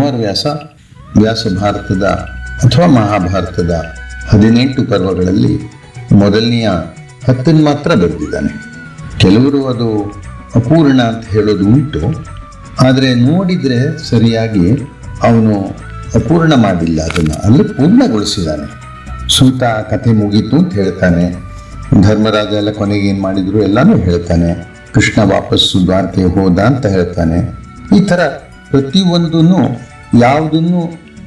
ಕುಮಾರವ್ಯಾಸ ವ್ಯಾಸ ಭಾರತದ ಅಥವಾ ಮಹಾಭಾರತದ ಹದಿನೆಂಟು ಪರ್ವಗಳಲ್ಲಿ ಮೊದಲನೆಯ ಹತ್ತನ್ನು ಮಾತ್ರ ಬರೆದಿದ್ದಾನೆ ಕೆಲವರು ಅದು ಅಪೂರ್ಣ ಅಂತ ಹೇಳೋದು ಉಂಟು ಆದರೆ ನೋಡಿದರೆ ಸರಿಯಾಗಿ ಅವನು ಅಪೂರ್ಣ ಮಾಡಿಲ್ಲ ಅದನ್ನು ಅಲ್ಲಿ ಪೂರ್ಣಗೊಳಿಸಿದ್ದಾನೆ ಸೂತ ಕಥೆ ಮುಗೀತು ಅಂತ ಹೇಳ್ತಾನೆ ಧರ್ಮರಾಜ ಎಲ್ಲ ಕೊನೆಗೆ ಏನು ಮಾಡಿದ್ರು ಎಲ್ಲಾನು ಹೇಳ್ತಾನೆ ಕೃಷ್ಣ ವಾಪಸ್ಸು ದ್ವಾರಕೆ ಹೋದ ಅಂತ ಹೇಳ್ತಾನೆ ಈ ಥರ ಪ್ರತಿಯೊಂದನ್ನು ಯಾವುದನ್ನು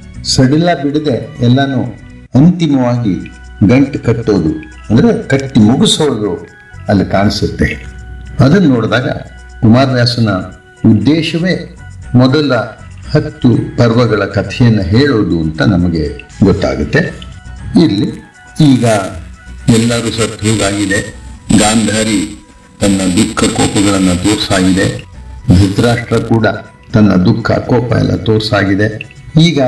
ಸಡಿಲ ಬಿಡದೆ ಎಲ್ಲಾನು ಅಂತಿಮವಾಗಿ ಗಂಟು ಕಟ್ಟೋದು ಅಂದರೆ ಕಟ್ಟಿ ಮುಗಿಸೋದು ಅಲ್ಲಿ ಕಾಣಿಸುತ್ತೆ ಅದನ್ನು ನೋಡಿದಾಗ ಕುಮಾರವ್ಯಾಸನ ಉದ್ದೇಶವೇ ಮೊದಲ ಹತ್ತು ಪರ್ವಗಳ ಕಥೆಯನ್ನು ಹೇಳೋದು ಅಂತ ನಮಗೆ ಗೊತ್ತಾಗುತ್ತೆ ಇಲ್ಲಿ ಈಗ ಎಲ್ಲರೂ ಸತ್ತು ಹೋಗಾಗಿದೆ ಗಾಂಧಾರಿ ತನ್ನ ದುಃಖ ಕೋಪಗಳನ್ನು ತೋರ್ಸಾಗಿದೆ ಧೃತರಾಷ್ಟ್ರ ಕೂಡ ತನ್ನ ದುಃಖ ಕೋಪ ಎಲ್ಲ ತೋರ್ಸಾಗಿದೆ ಈಗ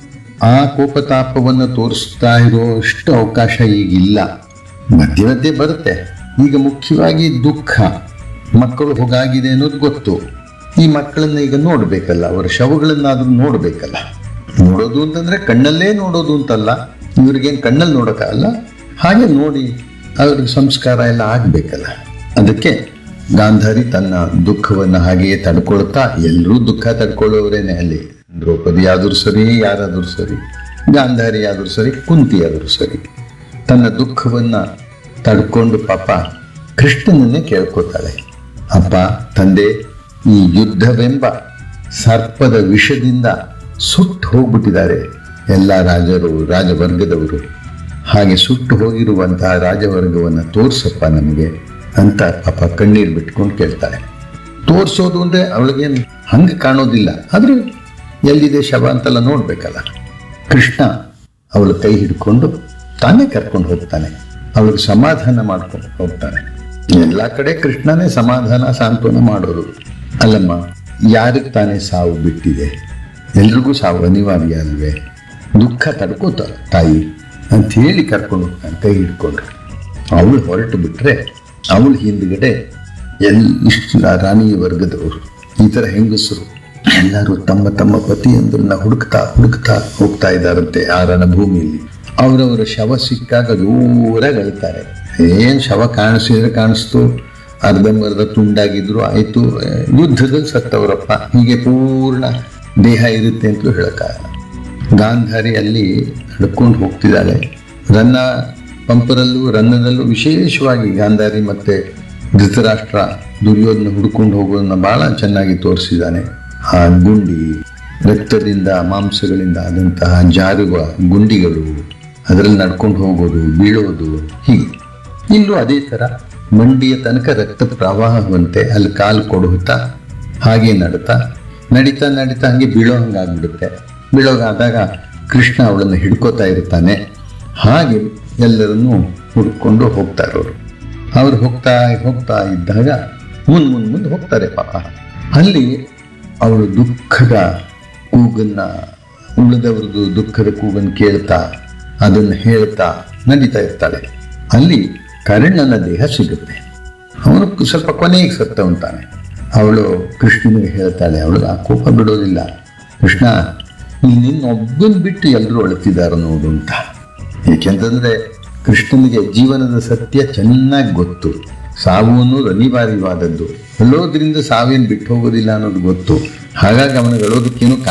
ಆ ಕೋಪತಾಪವನ್ನು ತೋರಿಸ್ತಾ ಇರೋಷ್ಟು ಅವಕಾಶ ಈಗಿಲ್ಲ ಮಧ್ಯೆ ಮಧ್ಯೆ ಬರುತ್ತೆ ಈಗ ಮುಖ್ಯವಾಗಿ ದುಃಖ ಮಕ್ಕಳು ಹೋಗಾಗಿದೆ ಅನ್ನೋದು ಗೊತ್ತು ಈ ಮಕ್ಕಳನ್ನ ಈಗ ನೋಡ್ಬೇಕಲ್ಲ ಅವರ ಶವಗಳನ್ನಾದ್ರೂ ನೋಡ್ಬೇಕಲ್ಲ ನೋಡೋದು ಅಂತಂದ್ರೆ ಕಣ್ಣಲ್ಲೇ ನೋಡೋದು ಅಂತಲ್ಲ ಇವ್ರಿಗೇನು ಕಣ್ಣಲ್ಲಿ ನೋಡೋಕ್ಕಾಗಲ್ಲ ಹಾಗೆ ನೋಡಿ ಅವ್ರಿಗೆ ಸಂಸ್ಕಾರ ಎಲ್ಲ ಆಗ್ಬೇಕಲ್ಲ ಅದಕ್ಕೆ ಗಾಂಧಾರಿ ತನ್ನ ದುಃಖವನ್ನು ಹಾಗೆಯೇ ತಡ್ಕೊಳ್ತಾ ಎಲ್ಲರೂ ದುಃಖ ತಡ್ಕೊಳ್ಳೋರೇನೆ ಅಲ್ಲಿ ದ್ರೌಪದಿ ಆದ್ರೂ ಸರಿ ಯಾರಾದ್ರೂ ಸರಿ ಗಾಂಧಾರಿ ಆದ್ರೂ ಸರಿ ಕುಂತಿ ಆದ್ರೂ ಸರಿ ತನ್ನ ದುಃಖವನ್ನ ತಡ್ಕೊಂಡು ಪಾಪ ಕೃಷ್ಣನನ್ನೇ ಕೇಳ್ಕೊತಾಳೆ ಅಪ್ಪ ತಂದೆ ಈ ಯುದ್ಧವೆಂಬ ಸರ್ಪದ ವಿಷದಿಂದ ಸುಟ್ಟು ಹೋಗ್ಬಿಟ್ಟಿದ್ದಾರೆ ಎಲ್ಲ ರಾಜರು ರಾಜವರ್ಗದವರು ಹಾಗೆ ಸುಟ್ಟು ಹೋಗಿರುವಂತಹ ರಾಜವರ್ಗವನ್ನು ತೋರ್ಸಪ್ಪ ನಮಗೆ ಅಂತ ಪಾಪ ಕಣ್ಣೀರು ಬಿಟ್ಕೊಂಡು ಕೇಳ್ತಾಳೆ ತೋರಿಸೋದು ಅಂದ್ರೆ ಅವಳಿಗೇನು ಹಂಗೆ ಕಾಣೋದಿಲ್ಲ ಆದ್ರೆ ಎಲ್ಲಿದೆ ಶವ ಅಂತೆಲ್ಲ ನೋಡ್ಬೇಕಲ್ಲ ಕೃಷ್ಣ ಅವಳ ಕೈ ಹಿಡ್ಕೊಂಡು ತಾನೇ ಕರ್ಕೊಂಡು ಹೋಗ್ತಾನೆ ಅವಳಿಗೆ ಸಮಾಧಾನ ಮಾಡ್ಕೊಂಡು ಹೋಗ್ತಾನೆ ಎಲ್ಲ ಕಡೆ ಕೃಷ್ಣನೇ ಸಮಾಧಾನ ಸಾಂತ್ವನ ಮಾಡೋರು ಅಲ್ಲಮ್ಮ ಯಾರಿಗೆ ತಾನೇ ಸಾವು ಬಿಟ್ಟಿದೆ ಎಲ್ರಿಗೂ ಸಾವು ಅನಿವಾರ್ಯ ಅಲ್ವೇ ದುಃಖ ತಡ್ಕೋತ ತಾಯಿ ಅಂತ ಹೇಳಿ ಕರ್ಕೊಂಡು ಹೋಗ್ತಾನೆ ಕೈ ಹಿಡ್ಕೊಂಡು ಅವಳು ಹೊರಟು ಬಿಟ್ರೆ ಅವಳ ಹಿಂದ್ಗಡೆ ಎಲ್ ಇಷ್ಟು ರಾಣಿ ವರ್ಗದವರು ಈ ಥರ ಹೆಂಗಸರು ಎಲ್ಲರೂ ತಮ್ಮ ತಮ್ಮ ಪತಿಯಂದ್ರನ್ನ ಹುಡುಕ್ತಾ ಹುಡುಕ್ತಾ ಹೋಗ್ತಾ ಇದ್ದಾರಂತೆ ಆ ರಣಭೂಮಿಯಲ್ಲಿ ಅವರವರ ಶವ ಸಿಕ್ಕಾಗ ಜೋರಾಗಿ ಅಳ್ತಾರೆ ಏನ್ ಶವ ಕಾಣಿಸಿದ್ರೆ ಕಾಣಿಸ್ತು ಅರ್ಧಂಬರ್ಧ ತುಂಡಾಗಿದ್ರು ಆಯ್ತು ಏ, ಯುದ್ಧದಲ್ಲಿ ಸತ್ತವರಪ್ಪ ಹೀಗೆ ಪೂರ್ಣ ದೇಹ ಇರುತ್ತೆ ಅಂತಲೂ ಹೇಳಕ್ಕಾಗಲ್ಲ ಗಾಂಧಾರಿ ಅಲ್ಲಿ ನಡ್ಕೊಂಡು ಹೋಗ್ತಿದ್ದಾಳೆ ರನ್ನ ಪಂಪರಲ್ಲೂ ರನ್ನದಲ್ಲೂ ವಿಶೇಷವಾಗಿ ಗಾಂಧಾರಿ ಮತ್ತೆ ಧೃತರಾಷ್ಟ್ರ ದುರ್ಯೋಧನ ಹುಡ್ಕೊಂಡು ಹೋಗೋದನ್ನ ಬಹಳ ಚೆನ್ನಾಗಿ ತೋರಿಸಿದ್ದಾನೆ ಆ ಗುಂಡಿ ರಕ್ತದಿಂದ ಮಾಂಸಗಳಿಂದ ಆದಂತಹ ಜಾರುವ ಗುಂಡಿಗಳು ಅದರಲ್ಲಿ ನಡ್ಕೊಂಡು ಹೋಗೋದು ಬೀಳೋದು ಹೀಗೆ ಇಲ್ಲೂ ಅದೇ ಥರ ಮಂಡಿಯ ತನಕ ರಕ್ತ ಪ್ರವಾಹವಂತೆ ಅಲ್ಲಿ ಕಾಲು ಕೊಡುತ್ತಾ ಹಾಗೆ ನಡ್ತಾ ನಡೀತಾ ನಡೀತಾ ಹಂಗೆ ಬೀಳೋ ಹಂಗಾಗ್ಬಿಡುತ್ತೆ ಬೀಳೋಗಾದಾಗ ಕೃಷ್ಣ ಅವಳನ್ನು ಹಿಡ್ಕೋತಾ ಇರ್ತಾನೆ ಹಾಗೆ ಎಲ್ಲರನ್ನೂ ಹುಡ್ಕೊಂಡು ಹೋಗ್ತಾ ಇರೋರು ಅವ್ರು ಹೋಗ್ತಾ ಹೋಗ್ತಾ ಇದ್ದಾಗ ಮುಂದ್ ಮುಂದ್ ಮುಂದೆ ಹೋಗ್ತಾರೆ ಪಾಪ ಅಲ್ಲಿ ಅವಳು ದುಃಖದ ಕೂಗನ್ನ ಉಳಿದವ್ರದ್ದು ದುಃಖದ ಕೂಗನ್ನು ಕೇಳ್ತಾ ಅದನ್ನು ಹೇಳ್ತಾ ನಡೀತಾ ಇರ್ತಾಳೆ ಅಲ್ಲಿ ಕರ್ಣನ ದೇಹ ಸಿಗುತ್ತೆ ಅವನು ಸ್ವಲ್ಪ ಕೊನೆಗೆ ಸತ್ತವಂತಾನೆ ಅವಳು ಕೃಷ್ಣನಿಗೆ ಹೇಳ್ತಾಳೆ ಅವಳು ಆ ಕೋಪ ಬಿಡೋದಿಲ್ಲ ಕೃಷ್ಣ ಇಲ್ಲಿ ನಿನ್ನೊಬ್ಬನ್ ಬಿಟ್ಟು ಎಲ್ಲರೂ ಅಳುತ್ತಿದ್ದಾರೆ ನೋಡು ಅಂತ ಏಕೆಂತಂದ್ರೆ ಕೃಷ್ಣನಿಗೆ ಜೀವನದ ಸತ್ಯ ಚೆನ್ನಾಗಿ ಗೊತ್ತು ಸಾವು ಅನ್ನೋದು ಅನಿವಾರ್ಯವಾದದ್ದು ಅಳೋದ್ರಿಂದ ಸಾವೇನು ಬಿಟ್ಟು ಹೋಗೋದಿಲ್ಲ ಅನ್ನೋದು ಗೊತ್ತು ಹಾಗಾಗಿ ಅವನಿಗೆ ಅಳೋದಕ್ಕೇನು